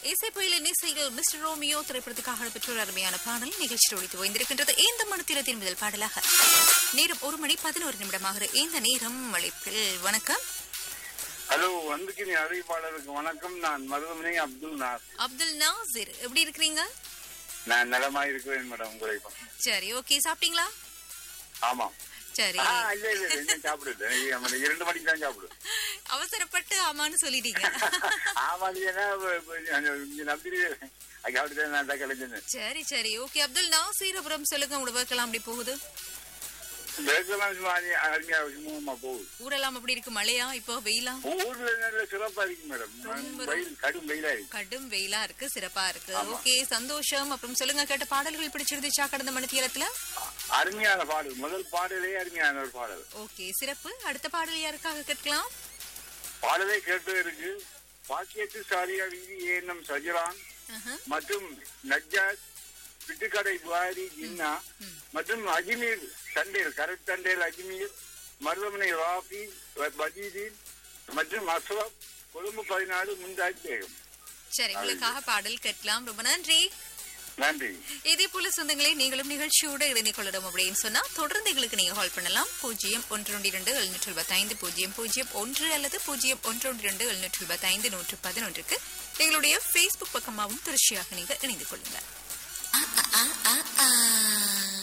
இசை புயலின் இசையில் மிஸ்டர் ரோமியோ திரைப்படத்துக்காக பெற்ற ஒரு அருமையான பாடல் நிகழ்ச்சியில் ஒழித்து வைந்திருக்கின்றது இந்த மனத்திலத்தின் முதல் பாடலாக நேரம் ஒரு மணி பதினோரு நிமிடமாகிற இந்த நேரம் அழைப்பில் வணக்கம் ஹலோ வந்துக்கு அறிவிப்பாளருக்கு வணக்கம் நான் மருதமணி அப்துல் நாஸ் அப்துல் நாசிர் எப்படி இருக்கிறீங்க நான் நலமா இருக்கிறேன் மேடம் உங்களை இப்ப. சரி ஓகே சாப்பிட்டீங்களா ஆமாம் சரி ஆ, இல்ல இல்ல இல்ல, இன்னும் சாப்பிடுது நம்ம இரண்டு மணிக்கு தான் சாப்பிடுது அவசரப்பட்டு ஆமான்னு சொல்லிட்டீங்க ஆமா இல்லையா நம்பி அது அப்படிதான் நான் தான் கலைஞ்சேன் சரி சரி ஓகே அப்துல் நாசிர் அப்புறம் சொல்லுங்க உங்களோட work எல்லாம் அப்படி போகுது பேசலாம் சும்மா அருமையா அருமையா சும்மா போகுது ஊரெல்லாம் அப்படி இருக்கு மழையா இப்போ வெயிலா ஊர்ல நல்ல சிறப்பா இருக்கு மேடம் வெயில் கடும் வெயிலா இருக்கு கடும் வெயிலா இருக்கு சிறப்பா இருக்கு ஓகே சந்தோஷம் அப்புறம் சொல்லுங்க கேட்ட பாடல்கள் பிடிச்சிருந்துச்சா கடந்த மணித்தியலத்துல அருமையான பாடல் முதல் பாடலே அருமையான ஒரு பாடல் ஓகே சிறப்பு அடுத்த பாடல் யாருக்காக கேட்கலாம் பாடலே கேட்டு இருக்கு பாக்கியத்து சாரியா வீதி ஏனம் சஜரான் ஆஹா. மற்றும் நஜ்ஜாத் பிட்டுக்கடை புகாரி ஜின்னா மற்றும் அஜ்மீர் தண்டேல் கரட் தண்டேல் அஜ்மீர் மருதமனை ராஃபி பஜீதீன் மற்றும் அஸ்ரப் கொழும்பு பதினாலு முந்தாஜ் பேகம் சரி உங்களுக்காக பாடல் கேட்கலாம் ரொம்ப நன்றி நன்றி இதே போல சொந்தங்களே நீங்களும் நிகழ்ச்சியோட இணைந்து கொள்ளணும் அப்படின்னு சொன்னா தொடர்ந்து எங்களுக்கு நீங்க கால் பண்ணலாம் பூஜ்ஜியம் ஒன்று ஒன்று இரண்டு எழுநூற்று இருபத்தைந்து பூஜ்ஜியம் பூஜ்ஜியம் ஒன்று அல்லது பூஜ்ஜியம் ஒன்று ஒன்று இரண்டு எழுநூற்று இருபத்தைந்து நூற்று பதினொன்றுக்கு எங்களுடைய ஃபேஸ்புக் பக்கமாகவும் தொடர்ச்சியாக நீங்க இணைந்து கொள்ளுங்க